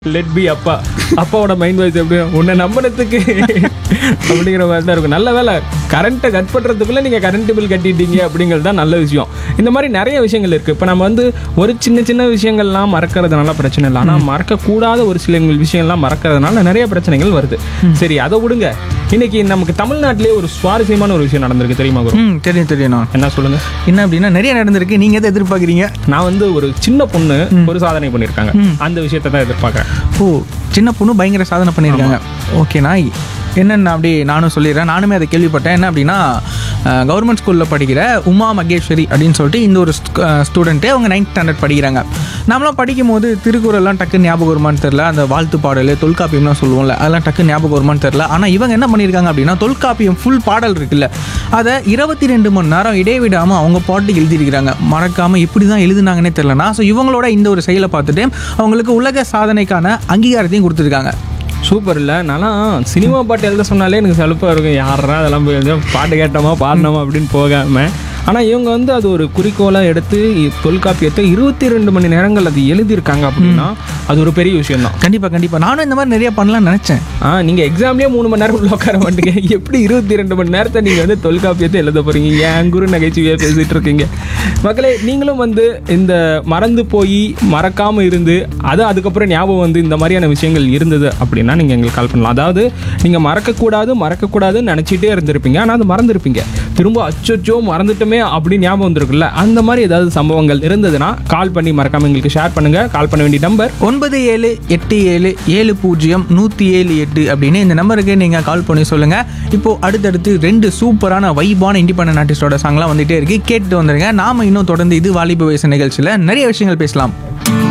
let B அப்பா அப்பாவோட mind voice எப்படி உன்னை நம்பினதுக்கு அப்படிங்கிற மாதிரி தான் இருக்கும் நல்ல வேலை கரண்ட்டை கட் பண்ணுறதுக்குள்ளே நீங்கள் கரண்ட் பில் கட்டிட்டீங்க அப்படிங்கிறது தான் நல்ல விஷயம் இந்த மாதிரி நிறைய விஷயங்கள் இருக்குது இப்போ நம்ம வந்து ஒரு சின்ன சின்ன விஷயங்கள்லாம் மறக்கிறதுனால பிரச்சனை இல்லை ஆனால் மறக்கக்கூடாத ஒரு சில விஷயங்கள்லாம் மறக்கிறதுனால நிறைய பிரச்சனைகள் வருது சரி அதை விடுங்க இன்னைக்கு நமக்கு தமிழ்நாட்டிலே ஒரு சுவாரஸ்யமான ஒரு விஷயம் நடந்திருக்கு தெரியுமா குரு ம் தெரியும் தெரியும் நான் என்ன சொல்லுங்க என்ன அப்படின்னா நிறைய நடந்திருக்கு நீங்கள் எதை எதிர்பார்க்குறீங்க நான் வந்து ஒரு சின்ன பொண்ணு ஒரு சாதனை பண்ணியிருக்காங்க அந்த விஷயத்தை தான் எதிர்பார்க்குறேன் ஓ சின்ன பொண்ணு பயங்கர சாதனை பண்ணியிருக்காங்க ஓகேண்ணா என்னென்ன அப்படி நானும் சொல்லிடுறேன் நானுமே அதை கேள்விப்பட்டேன் என்ன அப்படின்னா கவர்மெண்ட் ஸ்கூலில் படிக்கிற உமா மகேஸ்வரி அப்படின்னு சொல்லிட்டு இந்த ஒரு ஸ்டூடெண்ட்டு அவங்க நைன்த் ஸ்டாண்டர்ட் படிக்கிறாங்க நாமளாம் படிக்கும் போது திருக்குறள்லாம் டக்கு ஞாபகம் வருமான்னு தெரில அந்த வாழ்த்து பாடல் தொல்காப்பியம்லாம் சொல்லுவோம்ல அதெல்லாம் டக்கு ஞாபகம் வருமான்னு தெரில ஆனால் இவங்க என்ன பண்ணியிருக்காங்க அப்படின்னா தொல்காப்பியம் ஃபுல் பாடல் இருக்குல்ல அதை இருபத்தி ரெண்டு மணி நேரம் இடைவிடாமல் அவங்க பாட்டுக்கு எழுதியிருக்கிறாங்க மறக்காமல் இப்படி தான் எழுதுனாங்கன்னே தெரிலனா ஸோ இவங்களோட இந்த ஒரு செயலை பார்த்துட்டு அவங்களுக்கு உலக சாதனைக்கான அங்கீகாரத்தையும் கொடுத்துருக்காங்க சூப்பர் இல்லை நான்லாம் சினிமா பாட்டு எழுத சொன்னாலே எனக்கு சலுப்பாக இருக்கும் யாரா அதெல்லாம் போய் எழுத பாட்டு கேட்டோமா பாடினோமா அப்படின்னு போகாமல் ஆனால் இவங்க வந்து அது ஒரு குறிக்கோளாக எடுத்து இ- தொல்காப்பியத்தை இருபத்தி ரெண்டு மணி நேரங்கள் அது எழுதியிருக்காங்க அப்படின்னா அது ஒரு பெரிய விஷயம் தான் கண்டிப்பாக கண்டிப்பாக நானும் இந்த மாதிரி நிறைய பண்ணலாம்னு நினச்சேன் ஆ நீங்கள் எக்ஸாம்லேயே மூணு மணி நேரம் உள்ள உட்கார மாட்டீங்க எப்படி இருபத்தி ரெண்டு மணி நேரத்தை நீங்கள் வந்து தொல்காப்பியத்தை எழுத போகிறீங்க ஏன் குரு நகைச்சுவையாக பேசிகிட்டு இருக்கீங்க மக்களே நீங்களும் வந்து இந்த மறந்து போய் மறக்காமல் இருந்து அது அதுக்கப்புறம் ஞாபகம் வந்து இந்த மாதிரியான விஷயங்கள் இருந்தது அப்படின்னா நீங்கள் எங்களுக்கு கால் பண்ணலாம் அதாவது நீங்கள் மறக்கக்கூடாது மறக்கக்கூடாதுன்னு நினச்சிட்டே இருந்திருப்பீங்க ஆனால் அது மறந்துருப்பீங்க திரும்ப அச்சோச்சோ மறந்துட்டோமே அப்படி ஞாபகம் வந்திருக்குல்ல அந்த மாதிரி ஏதாவது சம்பவங்கள் இருந்ததுன்னா கால் பண்ணி மறக்காமல் எங்களுக்கு ஷேர் பண்ணுங்கள் கால் பண்ண வேண்டிய நம்பர் ஒன்பது ஏழு எட்டு ஏழு ஏழு பூஜ்ஜியம் நூற்றி ஏழு எட்டு அப்படின்னு இந்த நம்பருக்கு நீங்கள் கால் பண்ணி சொல்லுங்கள் இப்போது அடுத்தடுத்து ரெண்டு சூப்பரான வைபான இண்டிபெண்டன்ட் ஆர்டிஸ்டோட சாங்லாம் வந்துட்டே இருக்கு கேட்டு வந்துருங்க நாம இன்னும் தொடர்ந்து இது வாலிப வயசு நிகழ்ச்சியில் நிறைய விஷயங்கள் பேசலாம்